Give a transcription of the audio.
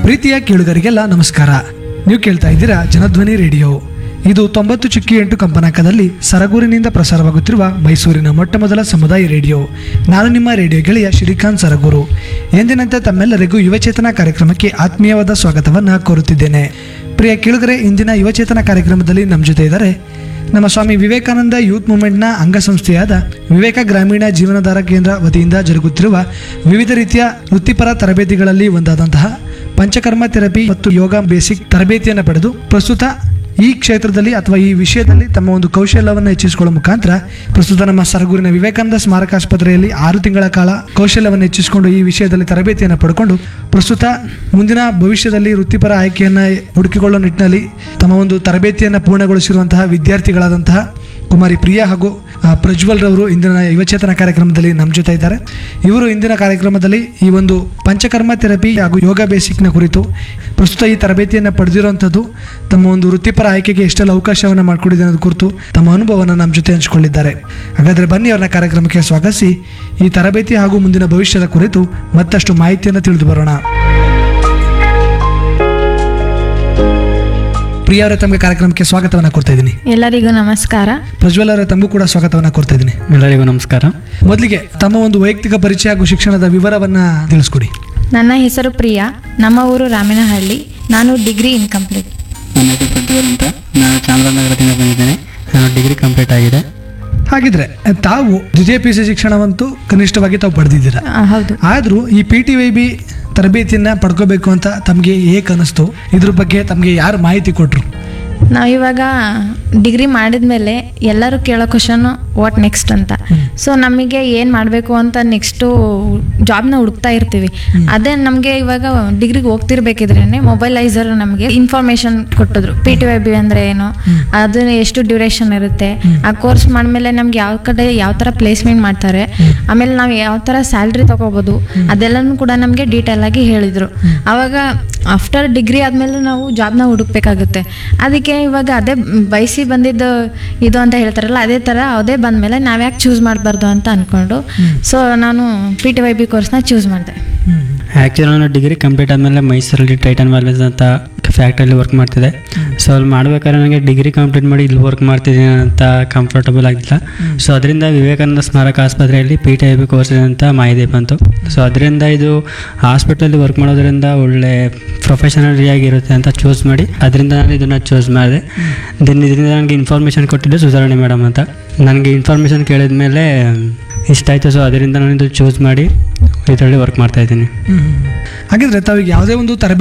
ಪ್ರೀತಿಯ ಕೇಳುಗರಿಗೆಲ್ಲ ನಮಸ್ಕಾರ ನೀವು ಕೇಳ್ತಾ ಇದ್ದೀರಾ ಜನಧ್ವನಿ ರೇಡಿಯೋ ಇದು ತೊಂಬತ್ತು ಚುಕ್ಕಿ ಎಂಟು ಕಂಪನಾಂಕದಲ್ಲಿ ಸರಗೂರಿನಿಂದ ಪ್ರಸಾರವಾಗುತ್ತಿರುವ ಮೈಸೂರಿನ ಮೊಟ್ಟ ಮೊದಲ ಸಮುದಾಯ ರೇಡಿಯೋ ನಾನು ನಿಮ್ಮ ರೇಡಿಯೋ ಗೆಳೆಯ ಶ್ರೀಕಾಂತ್ ಸರಗೂರು ಎಂದಿನಂತೆ ತಮ್ಮೆಲ್ಲರಿಗೂ ಯುವಚೇತನ ಕಾರ್ಯಕ್ರಮಕ್ಕೆ ಆತ್ಮೀಯವಾದ ಸ್ವಾಗತವನ್ನು ಕೋರುತ್ತಿದ್ದೇನೆ ಪ್ರಿಯ ಕೇಳುಗರೆ ಇಂದಿನ ಯುವಚೇತನ ಕಾರ್ಯಕ್ರಮದಲ್ಲಿ ನಮ್ಮ ಜೊತೆ ಇದ್ದಾರೆ ನಮ್ಮ ಸ್ವಾಮಿ ವಿವೇಕಾನಂದ ಯೂತ್ ಮೂವ್ಮೆಂಟ್ನ ಅಂಗಸಂಸ್ಥೆಯಾದ ವಿವೇಕ ಗ್ರಾಮೀಣ ಜೀವನಾಧಾರ ಕೇಂದ್ರ ವತಿಯಿಂದ ಜರುಗುತ್ತಿರುವ ವಿವಿಧ ರೀತಿಯ ವೃತ್ತಿಪರ ತರಬೇತಿಗಳಲ್ಲಿ ಒಂದಾದಂತಹ ಪಂಚಕರ್ಮ ಥೆರಪಿ ಮತ್ತು ಯೋಗ ಬೇಸಿಕ್ ತರಬೇತಿಯನ್ನು ಪಡೆದು ಪ್ರಸ್ತುತ ಈ ಕ್ಷೇತ್ರದಲ್ಲಿ ಅಥವಾ ಈ ವಿಷಯದಲ್ಲಿ ತಮ್ಮ ಒಂದು ಕೌಶಲ್ಯವನ್ನು ಹೆಚ್ಚಿಸಿಕೊಳ್ಳುವ ಮುಖಾಂತರ ಪ್ರಸ್ತುತ ನಮ್ಮ ಸರಗೂರಿನ ವಿವೇಕಾನಂದ ಸ್ಮಾರಕ ಆಸ್ಪತ್ರೆಯಲ್ಲಿ ಆರು ತಿಂಗಳ ಕಾಲ ಕೌಶಲ್ಯವನ್ನು ಹೆಚ್ಚಿಸಿಕೊಂಡು ಈ ವಿಷಯದಲ್ಲಿ ತರಬೇತಿಯನ್ನು ಪಡ್ಕೊಂಡು ಪ್ರಸ್ತುತ ಮುಂದಿನ ಭವಿಷ್ಯದಲ್ಲಿ ವೃತ್ತಿಪರ ಆಯ್ಕೆಯನ್ನು ಹುಡುಕಿಕೊಳ್ಳುವ ನಿಟ್ಟಿನಲ್ಲಿ ತಮ್ಮ ಒಂದು ತರಬೇತಿಯನ್ನು ಪೂರ್ಣಗೊಳಿಸಿರುವಂತಹ ವಿದ್ಯಾರ್ಥಿಗಳಾದಂತಹ ಕುಮಾರಿ ಪ್ರಿಯಾ ಹಾಗೂ ಆ, ಪ್ರಜ್ವಲ್ ರವರು ಇಂದಿನ ಯುವಚೇತನ ಕಾರ್ಯಕ್ರಮದಲ್ಲಿ ನಮ್ಮ ಜೊತೆ ಇದ್ದಾರೆ ಇವರು ಇಂದಿನ ಕಾರ್ಯಕ್ರಮದಲ್ಲಿ ಈ ಒಂದು ಪಂಚಕರ್ಮ ಥೆರಪಿ ಹಾಗೂ ಯೋಗ ಬೇಸಿಕ್ನ ಕುರಿತು ಪ್ರಸ್ತುತ ಈ ತರಬೇತಿಯನ್ನು ಪಡೆದಿರುವಂಥದ್ದು ತಮ್ಮ ಒಂದು ವೃತ್ತಿಪರ ಆಯ್ಕೆಗೆ ಎಷ್ಟೆಲ್ಲ ಅವಕಾಶವನ್ನು ಮಾಡಿಕೊಡಿದೆ ಅನ್ನೋದು ಕುರಿತು ತಮ್ಮ ಅನುಭವವನ್ನು ನಮ್ಮ ಜೊತೆ ಹಂಚಿಕೊಂಡಿದ್ದಾರೆ ಹಾಗಾದರೆ ಬನ್ನಿ ಅವರನ್ನ ಕಾರ್ಯಕ್ರಮಕ್ಕೆ ಸ್ವಾಗತಿಸಿ ಈ ತರಬೇತಿ ಹಾಗೂ ಮುಂದಿನ ಭವಿಷ್ಯದ ಕುರಿತು ಮತ್ತಷ್ಟು ಮಾಹಿತಿಯನ್ನು ತಿಳಿದು ಬರೋಣ ಪ್ರಿಯ ಅವರೇ ತಮಗೆ ಕಾರ್ಯಕ್ರಮಕ್ಕೆ ಸ್ವಾಗತವನ್ನು ಕೊಡ್ತಾ ಇದ್ದೀನಿ ಎಲ್ಲರಿಗೂ ನಮಸ್ಕಾರ ಪ್ರಜ್ವಲ್ ಅವರೇ ತಮಗೂ ಕೂಡ ಸ್ವಾಗತವನ್ನು ಕೊಡ್ತಾ ಇದ್ದೀನಿ ಎಲ್ಲರಿಗೂ ನಮಸ್ಕಾರ ಮೊದಲಿಗೆ ತಮ್ಮ ಒಂದು ವೈಯಕ್ತಿಕ ಪರಿಚಯ ಹಾಗೂ ಶಿಕ್ಷಣದ ವಿವರವನ್ನ ತಿಳಿಸ್ಕೊಡಿ ನನ್ನ ಹೆಸರು ಪ್ರಿಯಾ ನಮ್ಮ ಊರು ರಾಮನಹಳ್ಳಿ ನಾನು ಡಿಗ್ರಿ ಇನ್ಕಂಪ್ಲೀಟ್ ನನ್ನ ಹೆಸರು ಪ್ರಜ್ವಲ್ ಅಂತ ನಾನು ಚಾಮರಾಜನಗರದಿಂದ ಬಂದಿದ್ದೇನೆ ನಾನು ಡಿಗ್ರಿ ಕಂಪ್ಲೀಟ್ ಆಗಿದೆ ಹಾಗಿದ್ರೆ ತಾವು ದ್ವಿತೀಯ ಪಿ ಸಿ ಶಿಕ್ಷಣವಂತೂ ಕನಿಷ್ಠವಾಗಿ ತಾವು ಪಡೆದಿದ್ದೀರಾ ಆ, ಹೌದು ಆದರೂ ಈ ಪಿ ಟಿ ವೈ ಬಿ ತರಬೇತಿಯನ್ನ ಪಡ್ಕೋಬೇಕು ಅಂತ ತಮಗೆ ಏಕೆ ಅನಿಸ್ತು ಇದ್ರ ಬಗ್ಗೆ ತಮಗೆ ಯಾರು ಮಾಹಿತಿ ಕೊಟ್ರು ನಾವು ಇವಾಗ ಡಿಗ್ರಿ ಮಾಡಿದ್ಮೇಲೆ ಎಲ್ಲರೂ ಕೇಳೋ ಕ್ವಶನು ವಾಟ್ ನೆಕ್ಸ್ಟ್ ಅಂತ ಸೊ ನಮಗೆ ಏನು ಮಾಡಬೇಕು ಅಂತ ನೆಕ್ಸ್ಟು ಜಾಬ್ನ ಹುಡುಕ್ತಾ ಇರ್ತೀವಿ ಅದೇ ನಮಗೆ ಇವಾಗ ಡಿಗ್ರಿಗೆ ಹೋಗ್ತಿರ್ಬೇಕಿದ್ರೇ ಮೊಬೈಲೈಸರ್ ನಮಗೆ ಇನ್ಫಾರ್ಮೇಶನ್ ಕೊಟ್ಟಿದ್ರು ಪಿ ಟಿ ವೈ ಬಿ ಅಂದರೆ ಏನು ಅದು ಎಷ್ಟು ಡ್ಯೂರೇಷನ್ ಇರುತ್ತೆ ಆ ಕೋರ್ಸ್ ಮಾಡಿದ್ಮೇಲೆ ನಮ್ಗೆ ಯಾವ ಕಡೆ ಯಾವ ಥರ ಪ್ಲೇಸ್ಮೆಂಟ್ ಮಾಡ್ತಾರೆ ಆಮೇಲೆ ನಾವು ಯಾವ ಥರ ಸ್ಯಾಲ್ರಿ ತಗೋಬೋದು ಅದೆಲ್ಲನೂ ಕೂಡ ನಮಗೆ ಡೀಟೇಲ್ ಆಗಿ ಹೇಳಿದರು ಆವಾಗ ಆಫ್ಟರ್ ಡಿಗ್ರಿ ಆದಮೇಲೆ ನಾವು ಜಾಬ್ನ ಹುಡುಕ್ಬೇಕಾಗುತ್ತೆ ಅದಕ್ಕೆ ಇವಾಗ ಅದೇ ಬಯಸಿ ಬಂದಿದ್ದು ಇದು ಅಂತ ಹೇಳ್ತಾರಲ್ಲ ಅದೇ ಥರ ಅದೇ ಬಂದಮೇಲೆ ನಾವು ಯಾಕೆ ಚೂಸ್ ಮಾಡಬಾರ್ದು ಅಂತ ಅಂದ್ಕೊಂಡು ಸೊ ನಾನು ಪಿ ಟಿ ವೈ ಬಿ ಕೋರ್ಸ್ನ ಚೂಸ್ ಮಾಡಿದೆ ಆ್ಯಕ್ಚುಲಿ ನಾನು ಡಿಗ್ರಿ ಕಂಪ್ಲೀಟ್ ಆದಮೇಲೆ ಮೈಸೂರಲ್ಲಿ ಟೈಟನ್ ಮ್ಯಾಲೇಜ್ ಅಂತ ಫ್ಯಾಕ್ಟ್ರಿಯಲ್ಲಿ ವರ್ಕ್ ಮಾಡ್ತಿದ್ದೆ ಸೊ ಅಲ್ಲಿ ಮಾಡ್ಬೇಕಾದ್ರೆ ನನಗೆ ಡಿಗ್ರಿ ಕಂಪ್ಲೀಟ್ ಮಾಡಿ ಇಲ್ಲಿ ವರ್ಕ್ ಮಾಡ್ತಿದ್ದೀನಿ ಅಂತ ಕಂಫರ್ಟಬಲ್ ಆಗಿಲ್ಲ ಸೊ ಅದರಿಂದ ವಿವೇಕಾನಂದ ಸ್ಮಾರಕ ಆಸ್ಪತ್ರೆಯಲ್ಲಿ P T I B course ಇದೆ ಅಂತ ಮಾಹಿತಿ ಬಂತು ಸೊ ಅದರಿಂದ ಇದು ಹಾಸ್ಪಿಟ್ಲಲ್ಲಿ ವರ್ಕ್ ಮಾಡೋದ್ರಿಂದ ಒಳ್ಳೆ ಪ್ರೊಫೆಷನಲಿ ಆಗಿರುತ್ತೆ ಅಂತ ಚೂಸ್ ಮಾಡಿ ಅದರಿಂದ ನಾನು ಇದನ್ನು ಚೂಸ್ ಮಾಡಿದೆ ದೆನ್ ಇದರಿಂದ ನನಗೆ ಇನ್ಫಾರ್ಮೇಷನ್ ಕೊಟ್ಟಿದ್ದು ಸುಧಾರಣೆ ಮೇಡಮ್ ಅಂತ ನನಗೆ ಇನ್ಫಾರ್ಮೇಷನ್ ಕೇಳಿದ ಮೇಲೆ ಇಷ್ಟ ಆಯಿತು ಸೊ ಅದರಿಂದ ನಾನು ಇದು ಚೂಸ್ ಮಾಡಿ ಇದರಲ್ಲಿ ವರ್ಕ್ ಮಾಡ್ತಾ ಇದ್ದೀನಿ ಹಾಗಿದ್ರೆ ತಾವಿಗೆ ಯಾವುದೇ ಒಂದು ತರಬೇತಿ